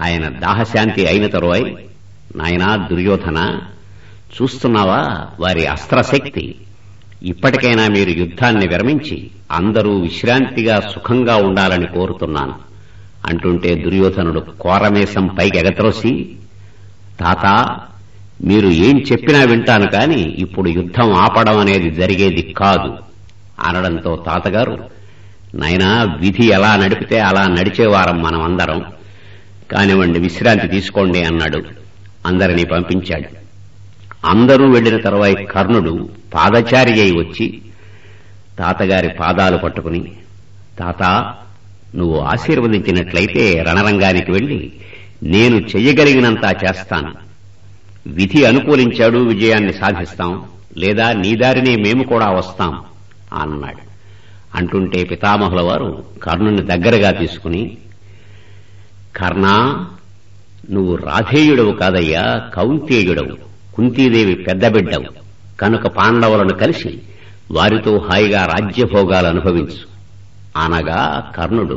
ఆయన దాహశాంతి అయిన తరువాయి నాయనా దుర్యోధన చూస్తున్నావా వారి అస్త్రశక్తి ఇప్పటికైనా మీరు యుద్ధాన్ని విరమించి అందరూ విశ్రాంతిగా సుఖంగా ఉండాలని కోరుతున్నాను అంటుంటే దుర్యోధనుడు కోరమేసం పైకి ఎగత్రోసి తాత మీరు ఏం చెప్పినా వింటాను కాని ఇప్పుడు యుద్ధం ఆపడం అనేది జరిగేది కాదు అనడంతో తాతగారు నాయనా విధి ఎలా నడిపితే అలా నడిచేవారం మనం అందరం కానివ్వండి విశ్రాంతి తీసుకోండి అన్నాడు అందరినీ పంపించాడు అందరూ వెళ్లిన తరువాయి కర్ణుడు పాదచారి అయి వచ్చి తాతగారి పాదాలు పట్టుకుని తాత నువ్వు ఆశీర్వదించినట్లయితే రణరంగానికి వెళ్లి నేను చెయ్యగలిగినంతా చేస్తాను విధి అనుకూలించాడు విజయాన్ని సాధిస్తాం లేదా నీ దారినే మేము కూడా వస్తాం అన్నాడు అంటుంటే పితామహుల వారు కర్ణుని దగ్గరగా తీసుకుని కర్ణా నువ్వు రాధేయుడవు కాదయ్యా కౌంతేయుడవు కుంతీదేవి పెద్ద బిడ్డవు కనుక పాండవులను కలిసి వారితో హాయిగా రాజ్యభోగాలు అనుభవించు అనగా కర్ణుడు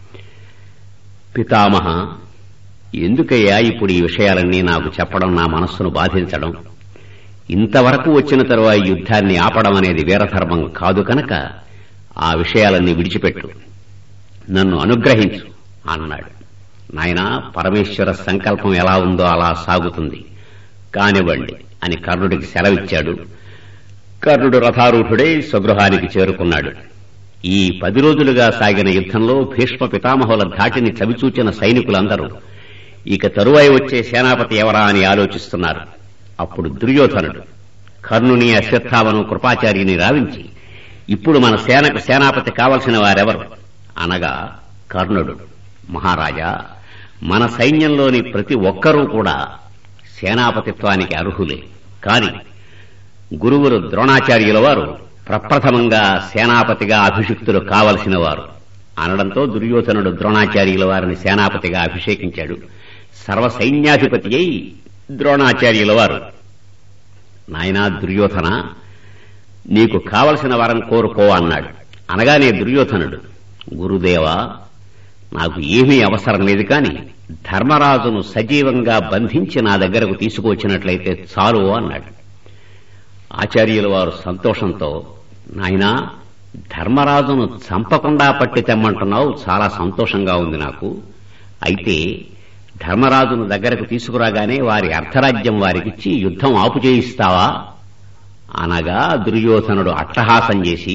పితామహ ఎందుకయ్యా ఇప్పుడు ఈ విషయాలన్నీ నాకు చెప్పడం నా మనస్సును బాధించడం ఇంతవరకు వచ్చిన తరువాత యుద్ధాన్ని ఆపడం అనేది వీరధర్మం కాదు కనుక ఆ విషయాలన్నీ విడిచిపెట్టు నన్ను అనుగ్రహించు అన్నాడు నాయనా పరమేశ్వర సంకల్పం ఎలా ఉందో అలా సాగుతుంది కానివ్వండి అని కర్ణుడికి సెలవిచ్చాడు కర్ణుడు రథారూఢుడై స్వగృహానికి చేరుకున్నాడు ఈ పది రోజులుగా సాగిన యుద్ధంలో భీష్మ పితామహుల ధాటిని చవిచూచిన సైనికులందరూ ఇక తరువాయి వచ్చే సేనాపతి ఎవరా అని ఆలోచిస్తున్నారు అప్పుడు దుర్యోధనుడు కర్ణుని అశ్వత్థామను కృపాచార్యుని రావించి ఇప్పుడు మన సేనకు సేనాపతి కావలసిన వారెవరు అనగా కర్ణుడు మహారాజా మన సైన్యంలోని ప్రతి ఒక్కరూ కూడా సేనాపతిత్వానికి అర్హులే కాని గురువులు ద్రోణాచార్యుల వారు ప్రప్రథమంగా సేనాపతిగా అభిషిక్తులు కావలసిన వారు అనడంతో దుర్యోధనుడు ద్రోణాచార్యుల వారిని సేనాపతిగా అభిషేకించాడు సర్వసైన్యాధిపతి అయి ద్రోణాచార్యుల వారు నాయనా దుర్యోధన నీకు కావలసిన వరం కోరుకో అన్నాడు అనగానే దుర్యోధనుడు గురుదేవా నాకు ఏమీ అవసరం లేదు కాని ధర్మరాజును సజీవంగా బంధించి నా దగ్గరకు తీసుకువచ్చినట్లయితే చాలు అన్నాడు ఆచార్యుల వారు సంతోషంతో నాయనా ధర్మరాజును చంపకుండా పట్టి తెమ్మంటున్నావు చాలా సంతోషంగా ఉంది నాకు అయితే ధర్మరాజును దగ్గరకు తీసుకురాగానే వారి అర్ధరాజ్యం వారికిచ్చి యుద్ధం ఆపు చేయిస్తావా అనగా దుర్యోధనుడు అట్టహాసం చేసి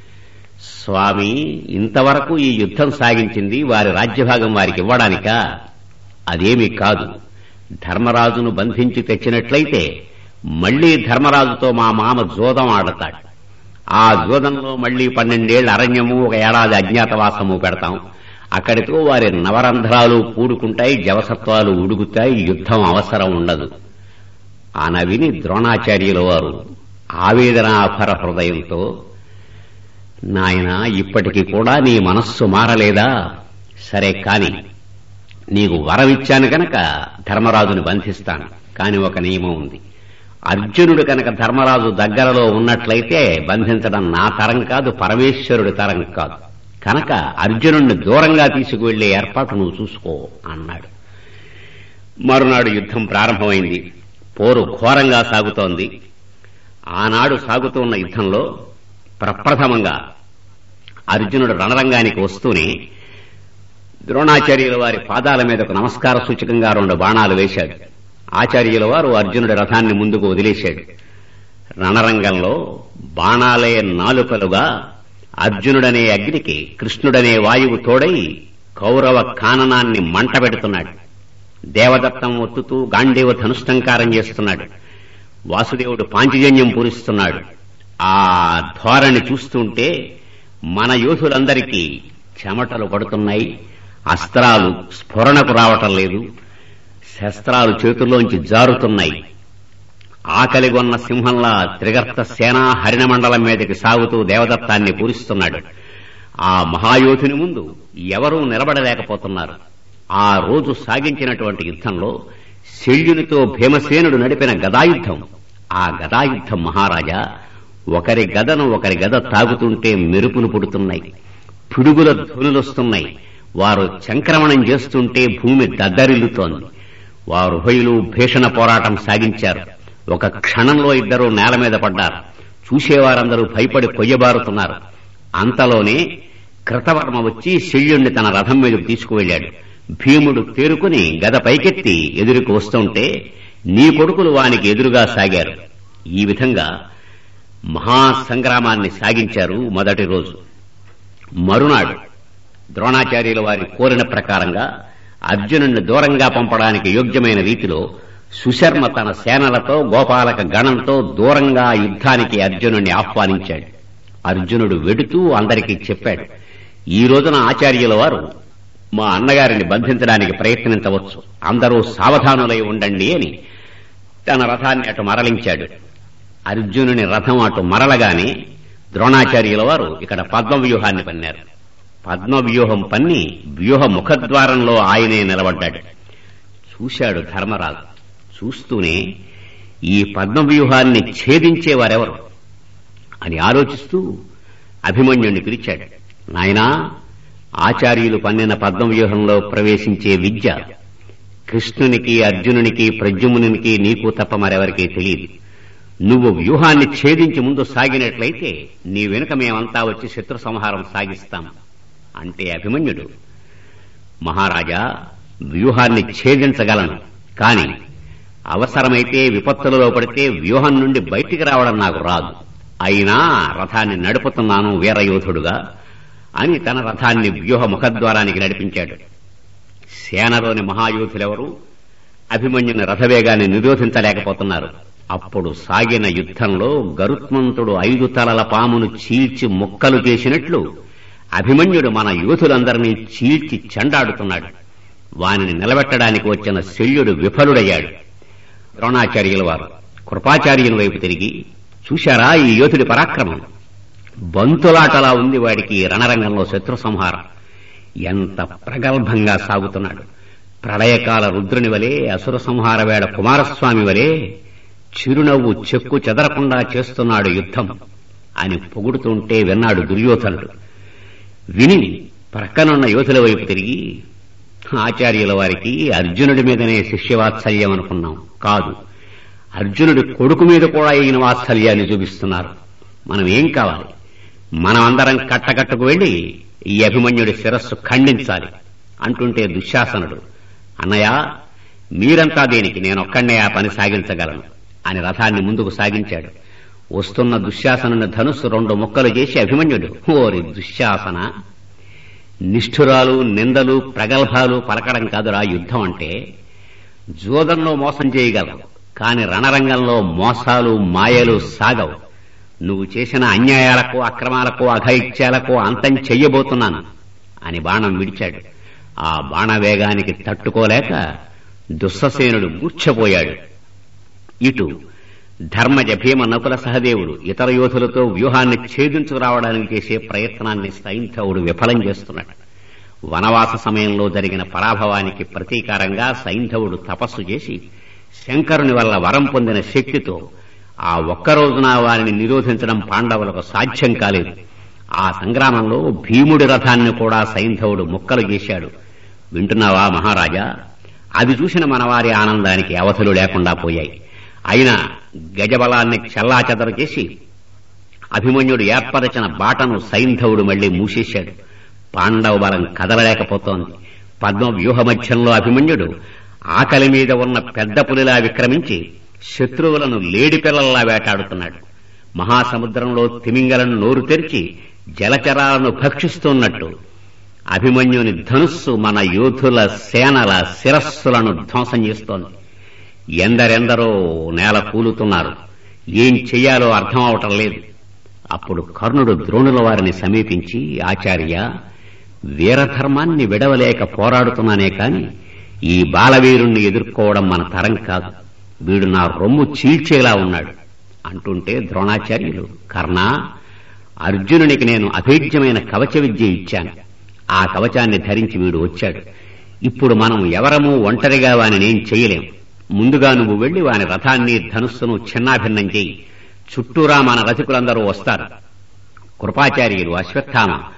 స్వామి ఇంతవరకు ఈ యుద్ధం సాగించింది వారి రాజ్యభాగం వారికి ఇవ్వడానికా అదేమీ కాదు ధర్మరాజును బంధించి తెచ్చినట్లయితే మళ్లీ ధర్మరాజుతో మా మామ జోదం ఆడతాడు ఆ జోదంలో మళ్లీ పన్నెండేళ్ల అరణ్యము ఒక ఏడాది అజ్ఞాతవాసము పెడతాం అక్కడితో వారి నవరంధ్రాలు కూడుకుంటాయి జవసత్వాలు ఉడుగుతాయి యుద్ధం అవసరం ఉండదు ఆన విని ద్రోణాచార్యుల వారు ఆవేదనాభర హృదయంతో నాయన ఇప్పటికి కూడా నీ మనస్సు మారలేదా సరే కాని నీకు వరమిచ్చాను గనక ధర్మరాజుని బంధిస్తాను కాని ఒక నియమం ఉంది అర్జునుడు కనుక ధర్మరాజు దగ్గరలో ఉన్నట్లయితే బంధించడం నా తరం కాదు పరమేశ్వరుడి తరం కాదు కనుక అర్జునుడిని దూరంగా తీసుకువెళ్లే ఏర్పాటు నువ్వు చూసుకో అన్నాడు మరునాడు యుద్ధం ప్రారంభమైంది పోరు ఘోరంగా సాగుతోంది ఆనాడు సాగుతున్న యుద్ధంలో ప్రప్రథమంగా అర్జునుడు రణరంగానికి వస్తూనే ద్రోణాచార్యుల వారి పాదాల మీదకు నమస్కార సూచకంగా రెండు బాణాలు వేశాడు ఆచార్యుల వారు అర్జునుడి రథాన్ని ముందుకు వదిలేశాడు రణరంగంలో బాణాలే నాలుకలుగా అర్జునుడనే అగ్నికి కృష్ణుడనే వాయువు తోడై కౌరవ కాననాన్ని మంట పెడుతున్నాడు దేవదత్తం ఒత్తుతూ గాంధీవ ధనుష్టంకారం చేస్తున్నాడు వాసుదేవుడు పాంచజన్యం పూరిస్తున్నాడు ఆ ధోరణి చూస్తుంటే మన యోధులందరికీ చెమటలు పడుతున్నాయి అస్త్రాలు స్ఫురణకు రావటం లేదు శస్త్రాలు చేతుల్లోంచి జారుతున్నాయి ఆకలిగొన్న సింహంలా త్రిగర్త సేనా హరిణమండలం మీదకి సాగుతూ దేవదత్తాన్ని పూరిస్తున్నాడు ఆ మహాయోధుని ముందు ఎవరూ నిలబడలేకపోతున్నారు ఆ రోజు సాగించినటువంటి యుద్ధంలో శల్యునితో భీమసేనుడు నడిపిన గదాయుద్ధం ఆ గదాయుద్ధం మహారాజా ఒకరి గదను ఒకరి గద తాగుతుంటే మెరుపులు పుడుతున్నాయి పిడుగుల ధ్వనులొస్తున్నాయి వారు సంక్రమణం చేస్తుంటే భూమి దద్దరిల్లుతోంది వారు ఉభయులు భీషణ పోరాటం సాగించారు ఒక క్షణంలో ఇద్దరు నేల మీద పడ్డారు చూసేవారందరూ భయపడి కొయ్యబారుతున్నారు అంతలోనే కృతవర్మ వచ్చి శల్యుణ్ణి తన రథం మీదకు తీసుకువెళ్లాడు భీముడు తేరుకుని గద పైకెత్తి ఎదురుకు వస్తుంటే నీ కొడుకులు వానికి ఎదురుగా సాగారు ఈ విధంగా మహాసంగ్రామాన్ని సాగించారు మొదటి రోజు మరునాడు ద్రోణాచార్యుల వారి కోరిన ప్రకారంగా అర్జునుడిని దూరంగా పంపడానికి యోగ్యమైన రీతిలో సుశర్మ తన సేనలతో గోపాలక గణంతో దూరంగా యుద్ధానికి అర్జునుడిని ఆహ్వానించాడు అర్జునుడు వెడుతూ అందరికీ చెప్పాడు ఈ రోజున ఆచార్యుల వారు మా అన్నగారిని బంధించడానికి ప్రయత్నించవచ్చు అందరూ సావధానులై ఉండండి అని తన రథాన్ని అటు మరలించాడు అర్జునుని రథం అటు మరలగానే ద్రోణాచార్యుల వారు ఇక్కడ పద్మవ్యూహాన్ని పన్నారు పద్మవ్యూహం పన్ని వ్యూహ ముఖద్వారంలో ఆయనే నిలబడ్డాడు చూశాడు ధర్మరాజు చూస్తూనే ఈ పద్మవ్యూహాన్ని ఛేదించేవారెవరు అని ఆలోచిస్తూ అభిమన్యుణ్ణి పిలిచాడు నాయనా ఆచార్యులు పన్నిన పద్మవ్యూహంలో ప్రవేశించే విద్య కృష్ణునికి అర్జునునికి ప్రద్యుమ్నునికి నీకు తప్ప మరెవరికీ తెలియదు నువ్వు వ్యూహాన్ని ఛేదించి ముందు సాగినట్లయితే నీ వెనుక మేమంతా వచ్చి శత్రు సంహారం సాగిస్తాం అంటే అభిమన్యుడు మహారాజా వ్యూహాన్ని ఛేదించగలను కాని అవసరమైతే విపత్తులలో పడితే వ్యూహం నుండి బయటికి రావడం నాకు రాదు అయినా రథాన్ని నడుపుతున్నాను వీరయోధుడుగా అని తన రథాన్ని వ్యూహ ముఖద్వారానికి నడిపించాడు సేనలోని మహాయోధులెవరు అభిమన్యుని రథవేగాన్ని నిరోధించలేకపోతున్నారు అప్పుడు సాగిన యుద్ధంలో గరుత్మంతుడు ఐదు తలల పామును చీల్చి ముక్కలు చేసినట్లు అభిమన్యుడు మన యోధులందరినీ చీల్చి చెండాడుతున్నాడు వానిని నిలబెట్టడానికి వచ్చిన శల్యుడు విఫలుడయ్యాడు ద్రోణాచార్యుల వారు కృపాచార్యుల వైపు తిరిగి చూశారా ఈ యోధుడి పరాక్రమం బంతులాటలా ఉంది వాడికి రణరంగంలో శత్రు సంహారం ఎంత ప్రగల్భంగా సాగుతున్నాడు ప్రళయకాల రుద్రుని వలె అసుర సంహార వేళ కుమారస్వామి వలె చిరునవ్వు చెక్కు చెదరకుండా చేస్తున్నాడు యుద్ధం అని పొగుడుతుంటే విన్నాడు దుర్యోధనుడు విని ప్రక్కనున్న యోధుల వైపు తిరిగి ఆచార్యుల వారికి అర్జునుడి మీదనే శిష్యవాత్సల్యం అనుకున్నాం కాదు అర్జునుడి కొడుకు మీద కూడా ఈయన వాత్సల్యాన్ని చూపిస్తున్నారు మనం ఏం కావాలి మనమందరం కట్టకట్టుకు వెళ్లి ఈ అభిమన్యుడి శిరస్సు ఖండించాలి అంటుంటే దుశ్శాసనుడు అన్నయ్య మీరంతా దేనికి నేనొక్కడే ఆ పని సాగించగలను అని రథాన్ని ముందుకు సాగించాడు వస్తున్న దుశ్శాసనుని ధనుస్సు రెండు ముక్కలు చేసి అభిమన్యుడు ఓరి దుశ్శాసన నిష్ఠురాలు నిందలు ప్రగల్భాలు పలకడం కాదురా యుద్ధం అంటే జోదంలో మోసం చేయగలవు కాని రణరంగంలో మోసాలు మాయలు సాగవు నువ్వు చేసిన అన్యాయాలకు అక్రమాలకు అఘైత్యాలకు అంతం చెయ్యబోతున్నాను అని బాణం విడిచాడు ఆ బాణవేగానికి తట్టుకోలేక దుస్ససేనుడు మూర్ఛపోయాడు ఇటు ధర్మజ భీమ నకుల సహదేవుడు ఇతర యోధులతో వ్యూహాన్ని ఛేదించుకురావడానికి చేసే ప్రయత్నాన్ని సైంధవుడు విఫలం చేస్తున్నాడు వనవాస సమయంలో జరిగిన పరాభవానికి ప్రతీకారంగా సైంధవుడు తపస్సు చేసి శంకరుని వల్ల వరం పొందిన శక్తితో ఆ ఒక్క రోజున వారిని నిరోధించడం పాండవులకు సాధ్యం కాలేదు ఆ సంగ్రామంలో భీముడి రథాన్ని కూడా సైంధవుడు ముక్కలు చేశాడు వింటున్నావా మహారాజా అది చూసిన మనవారి ఆనందానికి అవధులు లేకుండా పోయాయి అయినా గజబలాన్ని చెల్లాచెదరు చేసి అభిమన్యుడు ఏర్పరచిన బాటను సైంధవుడు మళ్లీ మూసేశాడు పాండవ బలం కదలలేకపోతోంది పద్మ వ్యూహ మధ్యంలో అభిమన్యుడు ఆకలి మీద ఉన్న పెద్ద పులిలా విక్రమించి శత్రువులను లేడి పిల్లల్లా వేటాడుతున్నాడు మహాసముద్రంలో తిమింగలను నోరు తెరిచి జలచరాలను భక్షిస్తున్నట్టు అభిమన్యుని ధనుస్సు మన యోధుల సేనల శిరస్సులను ధ్వంసం చేస్తోంది ఎందరెందరో నేల కూలుతున్నారు ఏం చెయ్యాలో అర్థం అవటం లేదు అప్పుడు కర్ణుడు ద్రోణుల వారిని సమీపించి ఆచార్య వీరధర్మాన్ని విడవలేక పోరాడుతున్నానే కాని ఈ బాలవీరుణ్ణి ఎదుర్కోవడం మన తరం కాదు వీడు నా రొమ్ము చీల్చేలా ఉన్నాడు అంటుంటే ద్రోణాచార్యులు కర్ణ అర్జునునికి నేను అభేద్యమైన కవచ విద్య ఇచ్చాను ఆ కవచాన్ని ధరించి వీడు వచ్చాడు ఇప్పుడు మనం ఎవరమూ ఒంటరిగా వానినేం చేయలేం ముందుగా నువ్వు వెళ్లి వాని రథాన్ని ధనుస్సును చిన్నాభిన్నం చేయి చుట్టూరా మన రథికులందరూ వస్తారు కృపాచార్యులు అశ్వత్థామ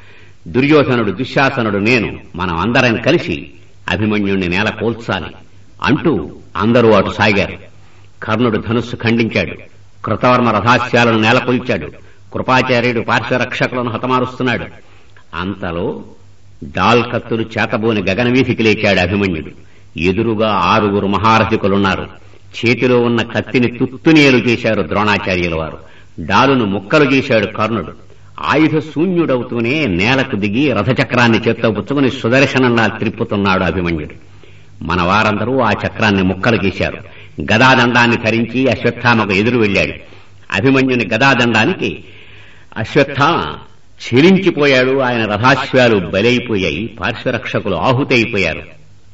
దుర్యోధనుడు దుశ్శాసనుడు నేను మనం అందరం కలిసి అభిమన్యుణ్ణి నేల కోల్చాలి అంటూ అందరూ అటు సాగారు కర్ణుడు ధనుస్సు ఖండించాడు కృతవర్మ రథాస్యాలను నేలకొల్చాడు కృపాచార్యుడు పార్శ్వరక్షకులను హతమారుస్తున్నాడు అంతలో డాల్ కత్తులు చేతబోని గగనవీధికి లేచాడు అభిమన్యుడు ఎదురుగా ఆరుగురు మహారథికులున్నారు చేతిలో ఉన్న కత్తిని తుత్తునేలు చేశారు ద్రోణాచార్యుల వారు డాలును ముక్కలు చేశాడు కర్ణుడు ఆయుధ శూన్యుడవుతూనే నేలకు దిగి రథచక్రాన్ని చేత్తో పుచ్చుకుని సుదర్శనంలా త్రిప్పుతున్నాడు అభిమన్యుడు మన వారందరూ ఆ చక్రాన్ని ముక్కలు గీశారు గదాదండాన్ని ధరించి అశ్వత్థామకు ఎదురు వెళ్ళాడు అభిమన్యుని గదాదండానికి అశ్వత్థామ చెలించిపోయాడు ఆయన రథాశ్వాలు బలైపోయాయి పార్శ్వరక్షకులు ఆహుతైపోయారు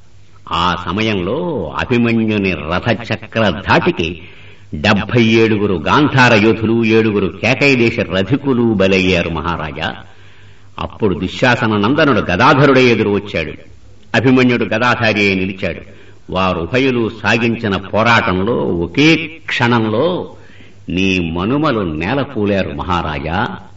ఆ సమయంలో అభిమన్యుని రథచక్ర ధాటికి డెబ్బై ఏడుగురు గాంధార యోధులు ఏడుగురు కేకైదేశ రథికులు బలయ్యారు మహారాజా అప్పుడు దుశ్శాసన నందనుడు గదాధరుడే ఎదురు వచ్చాడు అభిమన్యుడు గదాధారి అయి నిలిచాడు వారుభయులు సాగించిన పోరాటంలో ఒకే క్షణంలో నీ మనుమలు నేలకూలారు మహారాజా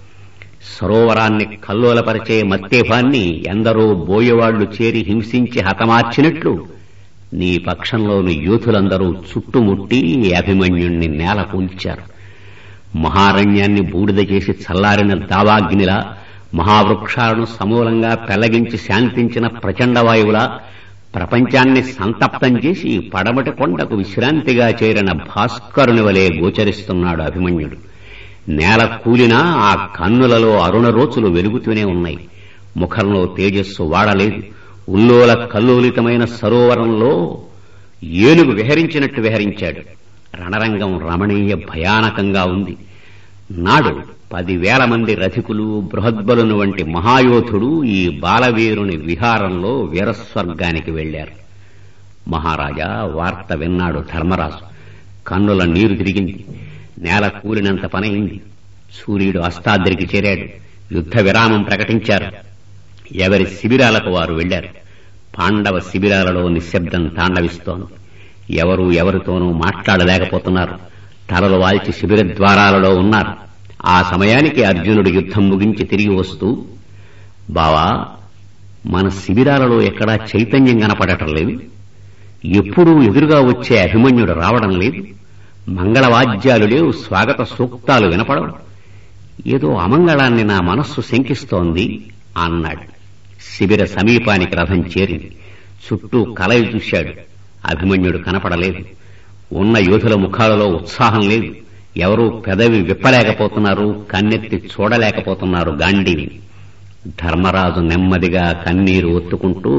సరోవరాన్ని కల్లోలపరిచే మత్తేభాన్ని ఎందరో బోయవాళ్లు చేరి హింసించి హతమార్చినట్లు నీ పక్షంలోని యూతులందరూ చుట్టుముట్టి అభిమన్యుణ్ణి నేల కూల్చారు మహారణ్యాన్ని బూడిద చేసి చల్లారిన దావాగ్నిలా మహావృక్షాలను సమూలంగా పెళ్లగించి శాంతించిన ప్రచండ వాయువులా ప్రపంచాన్ని సంతప్తం చేసి పడమటి కొండకు విశ్రాంతిగా చేరిన భాస్కరుని వలె గోచరిస్తున్నాడు అభిమన్యుడు నేల కూలినా ఆ కన్నులలో అరుణ రోచులు వెలుగుతూనే ఉన్నాయి ముఖంలో తేజస్సు వాడలేదు ఉల్లోల కల్లోలితమైన సరోవరంలో ఏనుగు విహరించినట్టు విహరించాడు రణరంగం రమణీయ భయానకంగా ఉంది నాడు పదివేల మంది రథికులు బృహద్బలును వంటి మహాయోధుడు ఈ బాలవీరుని విహారంలో వీరస్వర్గానికి వెళ్లారు మహారాజా వార్త విన్నాడు ధర్మరాజు కన్నుల నీరు తిరిగింది నేల కూలినంత పనైంది సూర్యుడు అస్తాద్రికి చేరాడు యుద్ధ విరామం ప్రకటించారు ఎవరి శిబిరాలకు వారు వెళ్లారు పాండవ శిబిరాలలో నిశ్శబ్దం తాండవిస్తోంది ఎవరు ఎవరితోనూ మాట్లాడలేకపోతున్నారు తలలు వాల్చి శిబిర ద్వారాలలో ఉన్నారు ఆ సమయానికి అర్జునుడు యుద్ధం ముగించి తిరిగి వస్తూ బావా మన శిబిరాలలో ఎక్కడా చైతన్యం కనపడటం లేదు ఎప్పుడూ ఎదురుగా వచ్చే అభిమన్యుడు రావడం లేదు మంగళవాద్యాలు లేవు స్వాగత సూక్తాలు వినపడవు ఏదో అమంగళాన్ని నా మనస్సు శంకిస్తోంది అన్నాడు శిబిర సమీపానికి రథం చేరింది చుట్టూ కలయి చూశాడు అభిమన్యుడు కనపడలేదు ఉన్న యోధుల ముఖాలలో ఉత్సాహం లేదు ఎవరూ పెదవి విప్పలేకపోతున్నారు కన్నెత్తి చూడలేకపోతున్నారు గాంధీని ధర్మరాజు నెమ్మదిగా కన్నీరు ఒత్తుకుంటూ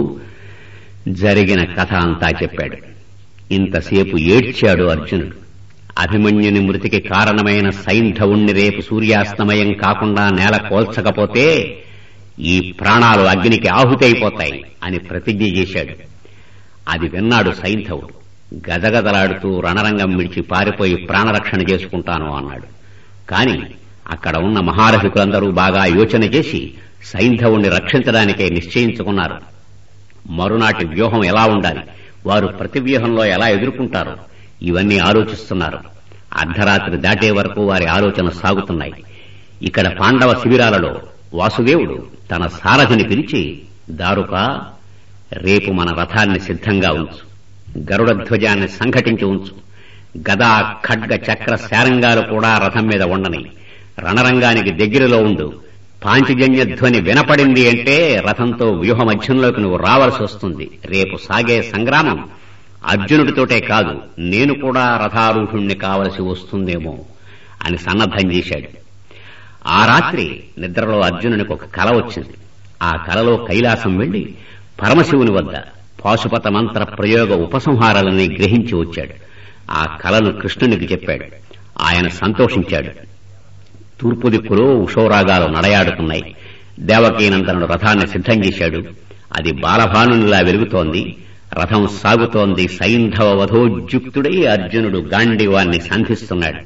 జరిగిన కథ అంతా చెప్పాడు ఇంతసేపు ఏడ్చాడు అర్జునుడు అభిమన్యుని మృతికి కారణమైన సైంధవుణ్ణి రేపు సూర్యాస్తమయం కాకుండా నేల కోల్చకపోతే ఈ ప్రాణాలు అగ్నికి ఆహుతైపోతాయి అని ప్రతిజ్ఞ చేశాడు అది విన్నాడు సైంధవుడు గదగదలాడుతూ రణరంగం విడిచి పారిపోయి ప్రాణరక్షణ చేసుకుంటాను అన్నాడు కాని అక్కడ ఉన్న మహారథికులందరూ బాగా యోచన చేసి సైంధవుణ్ణి రక్షించడానికే నిశ్చయించుకున్నారు మరునాటి వ్యూహం ఎలా ఉండాలి వారు ప్రతి వ్యూహంలో ఎలా ఎదుర్కొంటారు ఇవన్నీ ఆలోచిస్తున్నారు అర్ధరాత్రి దాటే వరకు వారి ఆలోచన సాగుతున్నాయి ఇక్కడ పాండవ శిబిరాలలో వాసుదేవుడు తన సారథిని పిలిచి దారుక రేపు మన రథాన్ని సిద్ధంగా ఉంచు గరుడ ధ్వజాన్ని సంఘటించి ఉంచు గదా ఖడ్గ చక్ర శారంగాలు కూడా రథం మీద ఉండని రణరంగానికి దగ్గరలో ఉండు పాంచజన్య ధ్వని వినపడింది అంటే రథంతో వ్యూహ మధ్యంలోకి నువ్వు రావాల్సి వస్తుంది రేపు సాగే సంగ్రామం అర్జునుడితోటే కాదు నేను కూడా రథారూఢుణ్ణి కావలసి వస్తుందేమో అని సన్నద్ధం చేశాడు ఆ రాత్రి నిద్రలో అర్జునునికి ఒక కల వచ్చింది ఆ కలలో కైలాసం వెళ్లి పరమశివుని వద్ద పాశుపత మంత్ర ప్రయోగ ఉపసంహారాలని గ్రహించి వచ్చాడు ఆ కలను కృష్ణునికి చెప్పాడు ఆయన సంతోషించాడు తూర్పు దిక్కులో ఉషోరాగాలు నడయాడుతున్నాయి దేవకీనందనుడు రథాన్ని సిద్ధం చేశాడు అది బాలభానునిలా వెలుగుతోంది రథం సాగుతోంది సైంధవ వధోద్యుక్తుడై అర్జునుడు గాండివాన్ని సంధిస్తున్నాడు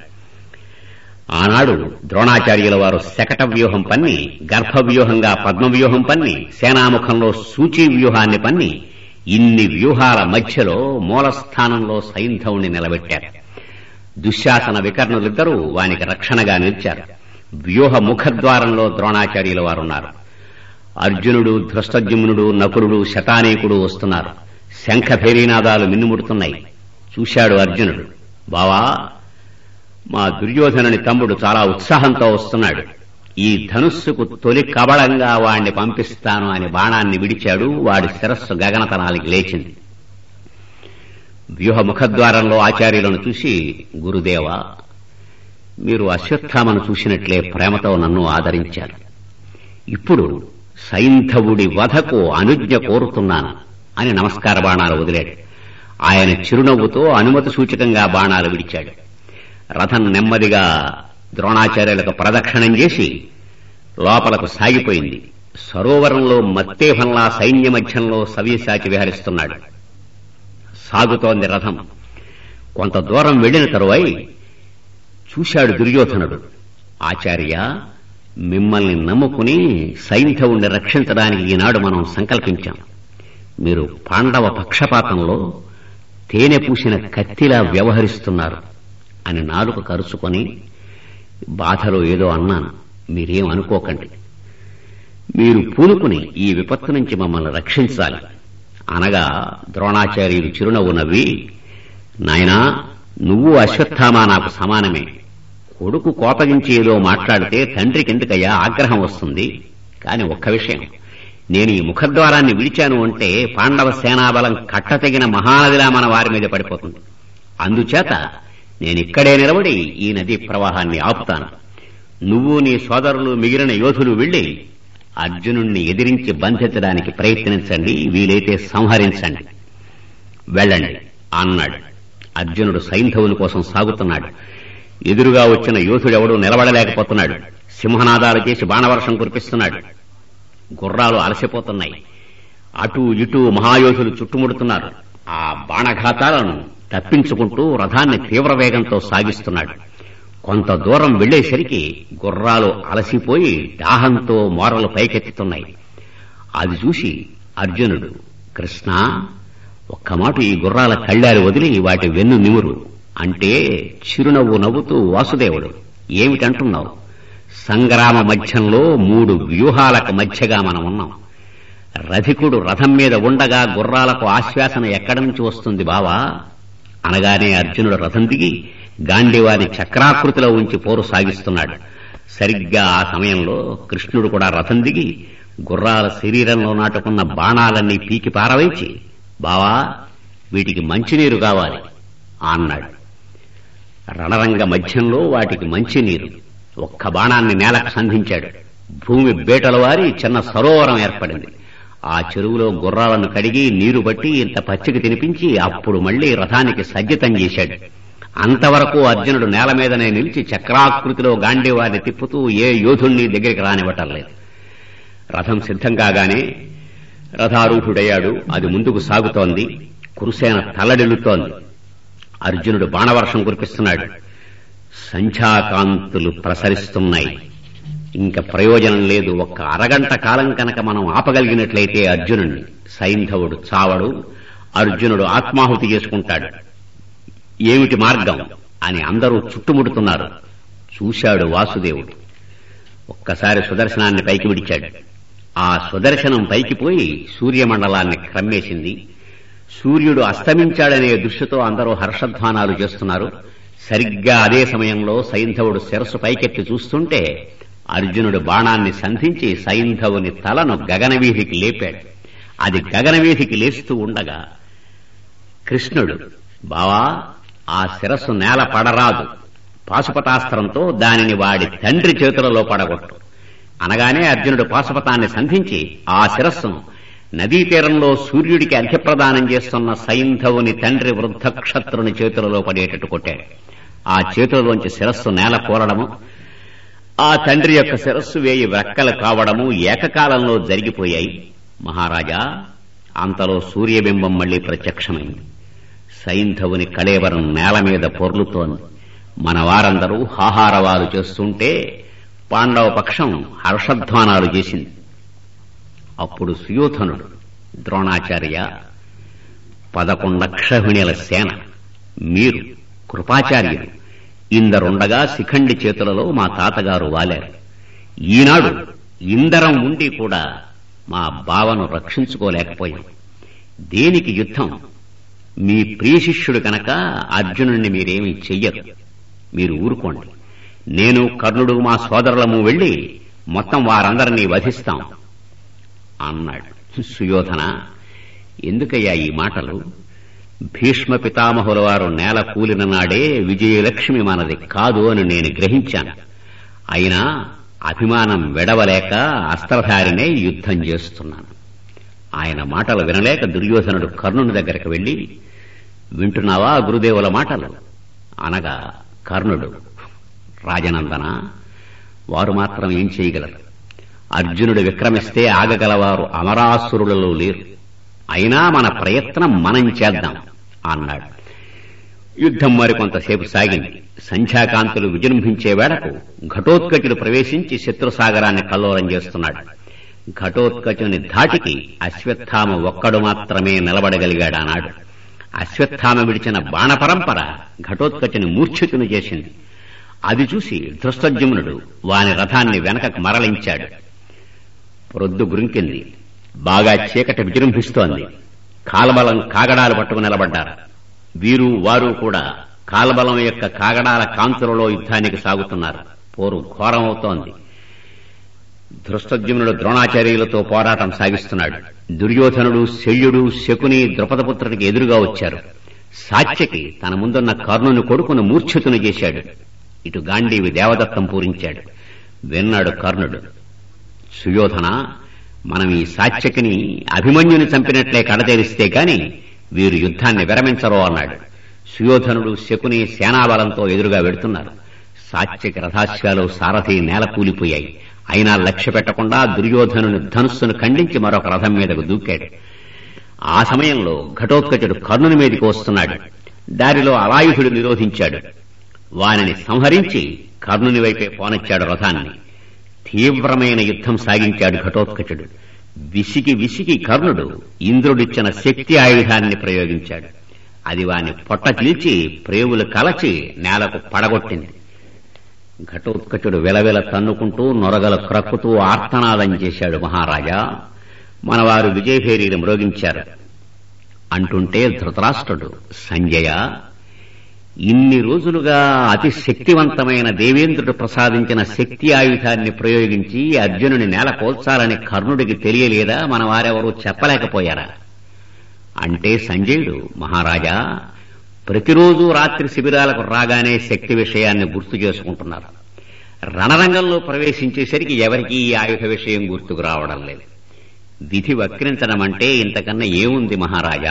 ఆనాడు ద్రోణాచార్యుల వారు శకట వ్యూహం పన్ని గర్భవ్యూహంగా పద్మవ్యూహం పన్ని సేనాముఖంలో సూచీ వ్యూహాన్ని పన్ని ఇన్ని వ్యూహాల మధ్యలో మూలస్థానంలో సైంధవుని నిలబెట్టారు దుశ్శాసన వికర్ణులిద్దరూ వానికి రక్షణగా నిలిచారు వ్యూహ ముఖద్వారంలో ద్రోణాచార్యుల వారున్నారు అర్జునుడు ధృష్టద్యుమ్నుడు నకులుడు శతానీకుడు వస్తున్నారు శంఖ భేరీనాదాలు మిన్నుముడుతున్నాయి చూశాడు అర్జునుడు బావా మా దుర్యోధనుని తమ్ముడు చాలా ఉత్సాహంతో వస్తున్నాడు ఈ ధనుస్సుకు తొలి కబళంగా వాణ్ణి పంపిస్తాను అని బాణాన్ని విడిచాడు వాడి శిరస్సు గగనతనానికి లేచింది వ్యూహ ముఖద్వారంలో ఆచార్యులను చూసి గురుదేవా మీరు అశ్వత్థామను చూసినట్లే ప్రేమతో నన్ను ఆదరించారు ఇప్పుడు సైంధవుడి వధకు అనుజ్ఞ కోరుతున్నాను అని నమస్కార బాణాలు వదిలాడు ఆయన చిరునవ్వుతో అనుమతి సూచకంగా బాణాలు విడిచాడు రథం నెమ్మదిగా ద్రోణాచార్యులకు ప్రదక్షిణం చేసి లోపలకు సాగిపోయింది సరోవరంలో మత్తేభంలా సైన్య మధ్యంలో సవ్యసాచి విహరిస్తున్నాడు సాగుతోంది రథం కొంత దూరం వెళ్లిన తరువాయి చూశాడు దుర్యోధనుడు ఆచార్య మిమ్మల్ని నమ్ముకుని సైంధవుణ్ణి రక్షించడానికి ఈనాడు మనం సంకల్పించాం మీరు పాండవ పక్షపాతంలో తేనె పూసిన కత్తిలా వ్యవహరిస్తున్నారు అని నాలుక కరుచుకొని బాధలో ఏదో అన్నాను మీరేం అనుకోకండి మీరు పూనుకుని ఈ విపత్తు నుంచి మమ్మల్ని రక్షించాలి అనగా ద్రోణాచార్యులు చిరునవ్వు నవ్వి నాయనా నువ్వు అశ్వత్థామా నాకు సమానమే కొడుకు కోపగించి ఏదో మాట్లాడితే తండ్రికి ఎందుకయ్యా ఆగ్రహం వస్తుంది కాని ఒక్క విషయం నేను ఈ ముఖద్వారాన్ని విడిచాను అంటే పాండవ సేనాబలం కట్టతెగిన మహానదిలా మన వారి మీద పడిపోతుంది అందుచేత నేనిక్కడే నిలబడి ఈ నదీ ప్రవాహాన్ని ఆపుతాను నువ్వు నీ సోదరులు మిగిలిన యోధులు వెళ్లి అర్జునుణ్ణి ఎదిరించి బంధించడానికి ప్రయత్నించండి వీలైతే సంహరించండి వెళ్ళండి అన్నాడు అర్జునుడు సైంధవుని కోసం సాగుతున్నాడు ఎదురుగా వచ్చిన యోధుడెవడూ నిలబడలేకపోతున్నాడు సింహనాదాలు చేసి బాణవర్షం కురిపిస్తున్నాడు గుర్రాలు అలసిపోతున్నాయి అటు ఇటు మహాయోధులు చుట్టుముడుతున్నారు ఆ బాణఘాతాలను తప్పించుకుంటూ రథాన్ని తీవ్ర వేగంతో సాగిస్తున్నాడు కొంత దూరం వెళ్లేసరికి గుర్రాలు అలసిపోయి దాహంతో మోరలు పైకెత్తుతున్నాయి అది చూసి అర్జునుడు కృష్ణ ఒక్క మాట ఈ గుర్రాల కళ్ళారు వదిలి వాటి వెన్ను నిమురు అంటే చిరునవ్వు నవ్వుతూ వాసుదేవుడు ఏమిటంటున్నావు సంగ్రామ మధ్యంలో మూడు వ్యూహాలకు మధ్యగా మనం ఉన్నాం రథికుడు రథం మీద ఉండగా గుర్రాలకు ఆశ్వాసన ఎక్కడి నుంచి వస్తుంది బావా అనగానే అర్జునుడు రథం దిగి గాంధీవారి చక్రాకృతిలో ఉంచి పోరు సాగిస్తున్నాడు సరిగ్గా ఆ సమయంలో కృష్ణుడు కూడా రథం దిగి గుర్రాల శరీరంలో నాటుకున్న బాణాలన్నీ పీకి పారవేచి బావా వీటికి మంచినీరు కావాలి అన్నాడు రణరంగ మధ్యంలో వాటికి మంచినీరు ఒక్క బాణాన్ని నేలకు సంధించాడు భూమి బేటల వారి చిన్న సరోవరం ఏర్పడింది ఆ చెరువులో గుర్రాలను కడిగి నీరు బట్టి ఇంత పచ్చిక తినిపించి అప్పుడు మళ్లీ రథానికి సజ్జితం చేశాడు అంతవరకు అర్జునుడు నేల మీదనే నిలిచి చక్రాకృతిలో గాంధీవారిని తిప్పుతూ ఏ యోధుణ్ణి దగ్గరికి రానివ్వటం లేదు రథం సిద్ధం కాగానే రథారూఢుడయ్యాడు అది ముందుకు సాగుతోంది కురుసేన తల్లడిల్లుతోంది అర్జునుడు బాణవర్షం కురిపిస్తున్నాడు సంధ్యాకాంతులు ప్రసరిస్తున్నాయి ఇంకా ప్రయోజనం లేదు ఒక్క అరగంట కాలం కనుక మనం ఆపగలిగినట్లయితే అర్జునుణ్ణి సైంధవుడు చావడు అర్జునుడు ఆత్మాహుతి చేసుకుంటాడు ఏమిటి మార్గం అని అందరూ చుట్టుముడుతున్నారు చూశాడు వాసుదేవుడు ఒక్కసారి సుదర్శనాన్ని పైకి విడిచాడు ఆ సుదర్శనం పైకి పోయి సూర్యమండలాన్ని క్రమ్మేసింది సూర్యుడు అస్తమించాడనే దృష్టితో అందరూ హర్షధ్వానాలు చేస్తున్నారు సరిగ్గా అదే సమయంలో సైంధవుడు శిరస్సు పైకెత్తి చూస్తుంటే అర్జునుడు బాణాన్ని సంధించి సైంధవుని తలను గగనవీధికి లేపాడు అది గగనవీధికి లేస్తూ ఉండగా కృష్ణుడు బావా ఆ శిరస్సు నేల పడరాదు పాశుపతాస్త్రంతో దానిని వాడి తండ్రి చేతులలో పడగొట్టు అనగానే అర్జునుడు పాశుపతాన్ని సంధించి ఆ శిరస్సును నదీ తీరంలో సూర్యుడికి అర్ఘ్యప్రదానం చేస్తున్న సైంధవుని తండ్రి వృద్ధక్షత్రుని చేతులలో పడేటట్టు కొట్టాడు ఆ చేతులలోంచి శిరస్సు నేల కూరడము ఆ తండ్రి యొక్క శిరస్సు వేయి వ్రక్కలు కావడము ఏకకాలంలో జరిగిపోయాయి మహారాజా అంతలో సూర్యబింబం మళ్లీ ప్రత్యక్షమైంది సైంధవుని కళేవరం నేల మీద పొర్లుతోంది మన వారందరూ హాహారవాలు చేస్తుంటే పాండవ పక్షం హర్షధ్వానాలు చేసింది అప్పుడు సుయోధనుడు ద్రోణాచార్య పదకొండక్షహిణిల సేన మీరు కృపాచార్యులు ఇందరుండగా శిఖండి చేతులలో మా తాతగారు వాలారు ఈనాడు ఇందరం ఉండి కూడా మా బావను రక్షించుకోలేకపోయాం దేనికి యుద్ధం మీ ప్రియ శిష్యుడు కనుక అర్జునుడిని మీరేమీ చెయ్యరు మీరు ఊరుకోండి నేను కర్ణుడు మా సోదరులము వెళ్లి మొత్తం వారందరినీ వధిస్తాం అన్నాడు సుయోధన ఎందుకయ్యా ఈ మాటలు భీష్మ పితామహుల వారు నేల కూలిన నాడే విజయలక్ష్మి మనది కాదు అని నేను గ్రహించాను అయినా అభిమానం వెడవలేక అస్త్రధారినే యుద్ధం చేస్తున్నాను ఆయన మాటలు వినలేక దుర్యోధనుడు కర్ణుని దగ్గరకు వెళ్లి వింటున్నావా గురుదేవుల మాటలు అనగా కర్ణుడు రాజనందన వారు మాత్రం ఏం చేయగలరు అర్జునుడు విక్రమిస్తే ఆగగలవారు అమరాసురులలో లేరు అయినా మన ప్రయత్నం మనం చేద్దాం అన్నాడు యుద్ధం మరికొంతసేపు సాగింది సంధ్యాకాంతులు విజృంభించే వేళకు ఘటోత్కచుడు ప్రవేశించి శత్రుసాగరాన్ని కల్లోలం చేస్తున్నాడు ఘటోత్కచుని ధాటికి అశ్వత్థామ ఒక్కడు మాత్రమే నిలబడగలిగాడానాడు అశ్వత్థామ విడిచిన బాణపరంపర ఘటోత్కచుని మూర్ఛితుని చేసింది అది చూసి ధృష్టజుమ్నుడు వాని రథాన్ని వెనకకు మరలించాడు ప్రొద్దు గురింకింది బాగా చీకటి విజృంభిస్తోంది కాలబలం కాగడాలు పట్టుకు నిలబడ్డారు వీరు వారు కూడా కాలబలం యొక్క కాగడాల కాంతులలో యుద్ధానికి సాగుతున్నారు పోరు ఘోరమవుతోంది ధృష్టద్యుమ్నుడు ద్రోణాచార్యులతో పోరాటం సాగిస్తున్నాడు దుర్యోధనుడు శల్యుడు శకుని ద్రుపదపుత్రుడికి ఎదురుగా వచ్చారు సాత్యకి తన ముందున్న కర్ణుని కొడుకును మూర్ఛితుని చేశాడు ఇటు గాంధీవి దేవదత్తం పూరించాడు విన్నాడు కర్ణుడు సుయోధన మనం ఈ సాత్యకిని అభిమన్యుని చంపినట్లే కడతేరిస్తే కాని వీరు యుద్ధాన్ని విరమించరో అన్నాడు సుయోధనుడు శకుని సేనాబలంతో ఎదురుగా వెడుతున్నారు సాత్యకి రథాశ్వాలు సారథి నేల కూలిపోయాయి అయినా లక్ష్య పెట్టకుండా దుర్యోధనుని ధనుస్సును ఖండించి మరొక రథం మీదకు దూకాడు ఆ సమయంలో ఘటోత్కచుడు కర్ణుని మీదకి వస్తున్నాడు దారిలో అలాయుధుడు నిరోధించాడు వానిని సంహరించి కర్ణుని వైపే పోనొచ్చాడు రథాన్ని తీవ్రమైన యుద్ధం సాగించాడు ఘటోత్కచుడు విసికి విసికి కర్ణుడు ఇంద్రుడిచ్చిన శక్తి ఆయుధాన్ని ప్రయోగించాడు అది వాని పొట్ట చీల్చి ప్రేవులు కలచి నేలకు పడగొట్టింది ఘటోత్కచుడు విలవిల తన్నుకుంటూ నొరగలు క్రక్కుతూ ఆర్తనాదం చేశాడు మహారాజా మనవారు విజయభేరీలు మ్రోగించారు అంటుంటే ధృతరాష్ట్రుడు సంజయ ఇన్ని రోజులుగా అతి శక్తివంతమైన దేవేంద్రుడు ప్రసాదించిన శక్తి ఆయుధాన్ని ప్రయోగించి అర్జునుని నేల కోల్చాలని కర్ణుడికి తెలియలేదా మన వారెవరూ చెప్పలేకపోయారా అంటే సంజయుడు మహారాజా ప్రతిరోజు రాత్రి శిబిరాలకు రాగానే శక్తి విషయాన్ని గుర్తు చేసుకుంటున్నారు రణరంగంలో ప్రవేశించేసరికి ఎవరికీ ఈ ఆయుధ విషయం గుర్తుకు రావడం లేదు విధి వక్రించడం అంటే ఇంతకన్నా ఏముంది మహారాజా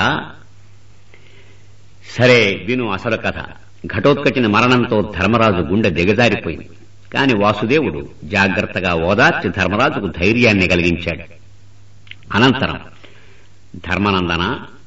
సరే విను అసలు కథ ఘటోత్కచిన మరణంతో ధర్మరాజు గుండె దిగజారిపోయింది కాని వాసుదేవుడు జాగ్రత్తగా ఓదార్చి ధర్మరాజుకు ధైర్యాన్ని కలిగించాడు అనంతరం ధర్మనందన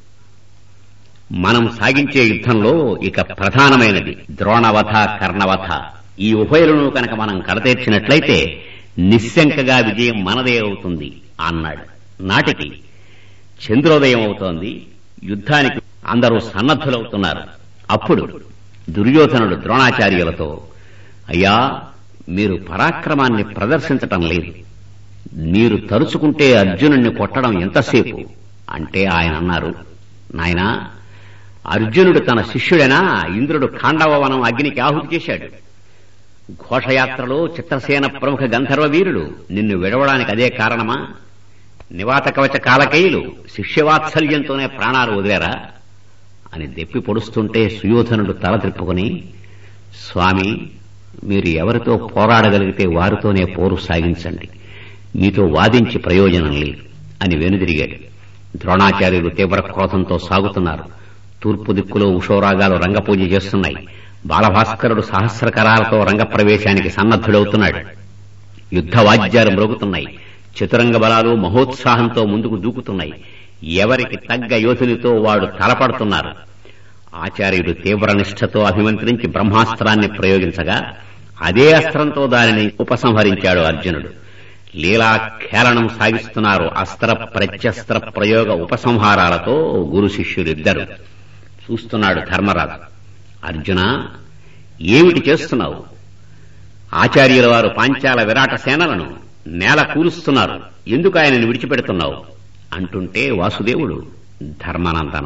మనం సాగించే యుద్ధంలో ఇక ప్రధానమైనది ద్రోణవధ కర్ణవధ ఈ ఉభయలను కనుక మనం కడతీర్చినట్లయితే నిశ్శంకగా విజయం మనదే అవుతుంది అన్నాడు నాటికి చంద్రోదయం అవుతోంది యుద్ధానికి అందరూ సన్నద్ధులవుతున్నారు అప్పుడు దుర్యోధనుడు ద్రోణాచార్యులతో అయ్యా మీరు పరాక్రమాన్ని ప్రదర్శించటం లేదు మీరు తరుచుకుంటే అర్జునుణ్ణి కొట్టడం ఎంతసేపు అంటే ఆయన అన్నారు నాయనా అర్జునుడు తన శిష్యుడైనా ఇంద్రుడు ఖాండవవనం అగ్నికి ఆహుతి చేశాడు ఘోషయాత్రలో చిత్రసేన ప్రముఖ గంధర్వ వీరుడు నిన్ను విడవడానికి అదే కారణమా నివాత కవచ కాలకేయులు శిష్యవాత్సల్యంతోనే ప్రాణాలు వదిలేరా అని దెప్పి పొడుస్తుంటే సుయోధనుడు తల త్రిప్పుకుని స్వామి మీరు ఎవరితో పోరాడగలిగితే వారితోనే పోరు సాగించండి మీతో వాదించి ప్రయోజనం లేదు అని వెనుదిరిగాడు ద్రోణాచార్యులు తీవ్ర క్రోధంతో సాగుతున్నారు తూర్పు దిక్కులో ఉషోరాగాలు రంగపూజ చేస్తున్నాయి బాలభాస్కరుడు సహస్రకరాలతో రంగప్రవేశానికి సన్నద్ధుడవుతున్నాడు యుద్ధ వాద్యాలు మ్రోగుతున్నాయి చతురంగ బలాలు మహోత్సాహంతో ముందుకు దూకుతున్నాయి ఎవరికి తగ్గ యోధునితో వాడు తలపడుతున్నారు ఆచార్యుడు తీవ్ర నిష్ఠతో అభిమంత్రించి బ్రహ్మాస్త్రాన్ని ప్రయోగించగా అదే అస్త్రంతో దానిని ఉపసంహరించాడు అర్జునుడు లీలా ఖేళనం సాగిస్తున్నారు అస్త్ర ప్రత్యస్త్ర ప్రయోగ ఉపసంహారాలతో గురు శిష్యులిద్దరు చూస్తున్నాడు ధర్మరాజు అర్జున ఏమిటి చేస్తున్నావు ఆచార్యుల వారు పాంచాల విరాట సేనలను నేల కూలుస్తున్నారు ఎందుకు ఆయనను విడిచిపెడుతున్నావు అంటుంటే వాసుదేవుడు ధర్మనందన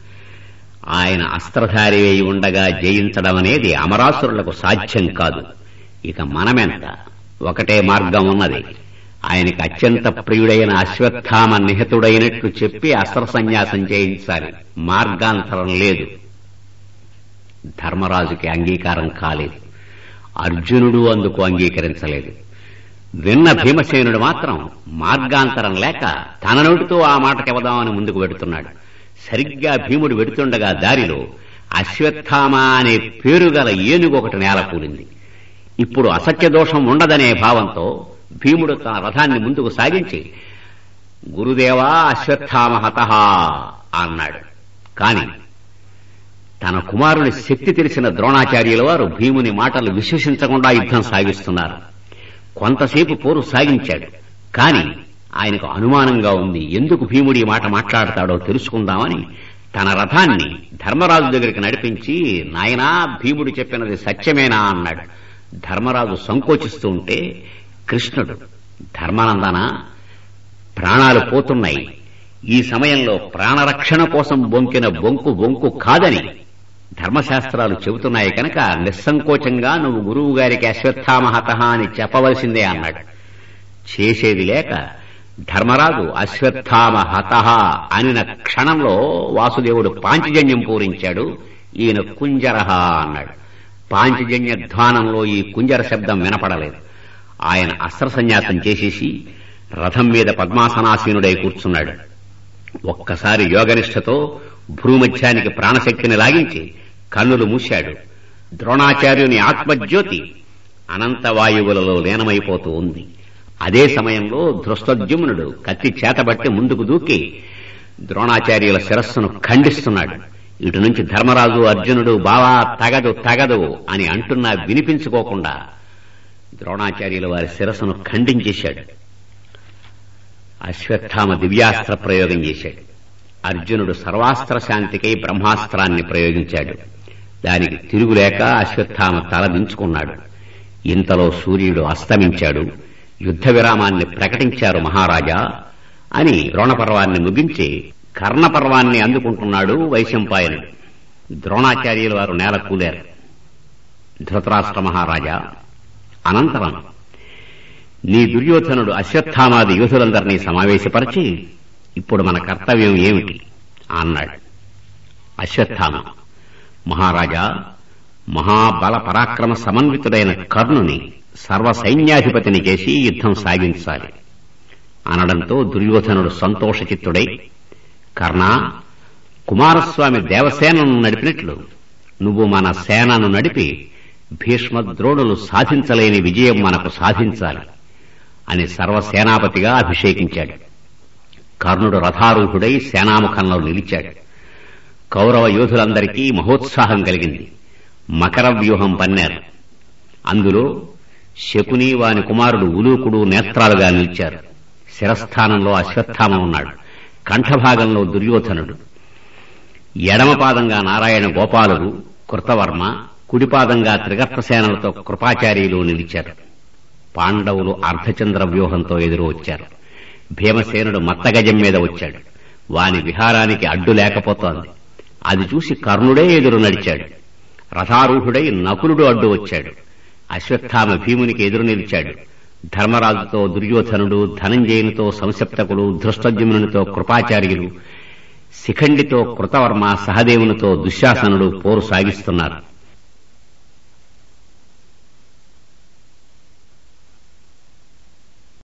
ఆయన అస్త్రధారి అయి ఉండగా జయించడం అనేది అమరాసురులకు సాధ్యం కాదు ఇక మనమెంత ఒకటే మార్గం ఉన్నది ఆయనకి అత్యంత ప్రియుడైన అశ్వత్థామ నిహతుడైనట్లు చెప్పి అస్త్ర సన్యాసం చేయించాలి మార్గాంతరం లేదు ధర్మరాజుకి అంగీకారం కాలేదు అర్జునుడు అందుకు అంగీకరించలేదు విన్న భీమసేనుడు మాత్రం మార్గాంతరం లేక తన నోటితో ఆ మాట చెబదామని ముందుకు వెడుతున్నాడు సరిగ్గా భీముడు వెడుతుండగా దారిలో అశ్వత్థామ అనే పేరు గల ఏనుగు ఒకటి నేల కూలింది ఇప్పుడు అసత్య దోషం ఉండదనే భావంతో భీముడు తన రథాన్ని ముందుకు సాగించి గురుదేవా అశ్వత్థామ హతః అన్నాడు కాని తన కుమారుని శక్తి తెలిసిన ద్రోణాచార్యుల వారు భీముని మాటలు విశ్వసించకుండా యుద్ధం సాగిస్తున్నారు కొంతసేపు పోరు సాగించాడు కాని ఆయనకు అనుమానంగా ఉంది ఎందుకు భీముడి ఈ మాట మాట్లాడతాడో తెలుసుకుందామని తన రథాన్ని ధర్మరాజు దగ్గరికి నడిపించి నాయనా భీముడు చెప్పినది సత్యమేనా అన్నాడు ధర్మరాజు సంకోచిస్తూ ఉంటే కృష్ణుడు ధర్మానందన ప్రాణాలు పోతున్నాయి ఈ సమయంలో ప్రాణరక్షణ కోసం బొంకిన బొంకు బొంకు కాదని ధర్మశాస్త్రాలు చెబుతున్నాయి కనుక నిస్సంకోచంగా నువ్వు గురువు గారికి అశ్వత్థామహత అని చెప్పవలసిందే అన్నాడు చేసేది లేక ధర్మరాజు అశ్వత్థామ హత అనిన క్షణంలో వాసుదేవుడు పాంచజన్యం పూరించాడు ఈయన కుంజరహ అన్నాడు పాంచజన్య ధ్వానంలో ఈ కుంజర శబ్దం వినపడలేదు ఆయన అస్త్ర సన్యాసం చేసేసి రథం మీద పద్మాసనాసీనుడై కూర్చున్నాడు ఒక్కసారి యోగనిష్టతో భ్రూమధ్యానికి ప్రాణశక్తిని లాగించి కన్నులు మూశాడు ద్రోణాచార్యుని ఆత్మజ్యోతి అనంత వాయువులలో లీనమైపోతూ ఉంది అదే సమయంలో ధృష్టద్యుమ్నుడు కత్తి చేతబట్టి ముందుకు దూకి ద్రోణాచార్యుల శిరస్సును ఖండిస్తున్నాడు ఇటు నుంచి ధర్మరాజు అర్జునుడు బావా తగదు తగదు అని అంటున్నా వినిపించుకోకుండా ద్రోణాచార్యుల వారి శిరస్సును ఖండించేశాడు అశ్వత్థామ దివ్యాస్త్ర ప్రయోగం చేశాడు అర్జునుడు సర్వాస్త్ర శాంతికై బ్రహ్మాస్త్రాన్ని ప్రయోగించాడు దానికి తిరుగులేక అశ్వత్థామ తల దించుకున్నాడు ఇంతలో సూర్యుడు అస్తమించాడు యుద్ధ విరామాన్ని ప్రకటించారు మహారాజా అని ద్రోణపర్వాన్ని ముగించి కర్ణపర్వాన్ని అందుకుంటున్నాడు వైశంపాయనుడు ద్రోణాచార్యుల వారు నేల కూలారు ధృతరాష్ట్ర మహారాజా అనంతరం నీ దుర్యోధనుడు అశ్వత్థామాది యోధులందరినీ సమావేశపరిచి ఇప్పుడు మన కర్తవ్యం ఏమిటి అన్నాడు అశ్వత్థామ మహారాజా మహాబల పరాక్రమ సమన్వితుడైన కర్ణుని సర్వ సైన్యాధిపతిని చేసి యుద్ధం సాగించాలి అనడంతో దుర్యోధనుడు సంతోషచిత్తుడై కర్ణ కుమారస్వామి దేవసేనను నడిపినట్లు నువ్వు మన సేనను నడిపి భీష్మ ద్రోణులు సాధించలేని విజయం మనకు సాధించాలి అని సర్వసేనాపతిగా అభిషేకించాడు కర్ణుడు రథారూఢుడై సేనాముఖంలో నిలిచాడు కౌరవ యోధులందరికీ మహోత్సాహం కలిగింది మకర వ్యూహం పన్నారు అందులో శకుని వాని కుమారుడు ఉలూకుడు నేత్రాలుగా నిలిచారు శిరస్థానంలో అశ్వత్థామ ఉన్నాడు కంఠభాగంలో దుర్యోధనుడు ఎడమపాదంగా నారాయణ గోపాలుడు కృతవర్మ కుడిపాదంగా త్రిగర్తసేనలతో కృపాచార్యులు నిలిచారు పాండవులు అర్ధచంద్ర వ్యూహంతో ఎదురు వచ్చారు భీమసేనుడు మత్తగజం మీద వచ్చాడు వాని విహారానికి అడ్డు లేకపోతోంది అది చూసి కర్ణుడే ఎదురు నడిచాడు రథారూఢుడై నకులుడు అడ్డు వచ్చాడు అశ్వత్థామ భీమునికి ఎదురు నిలిచాడు ధర్మరాజుతో దుర్యోధనుడు ధనంజయునితో సంసప్తకుడు ధృష్టద్యుమ్నునితో కృపాచార్యులు శిఖండితో కృతవర్మ సహదేవునితో దుశ్శాసనుడు పోరు సాగిస్తున్నారు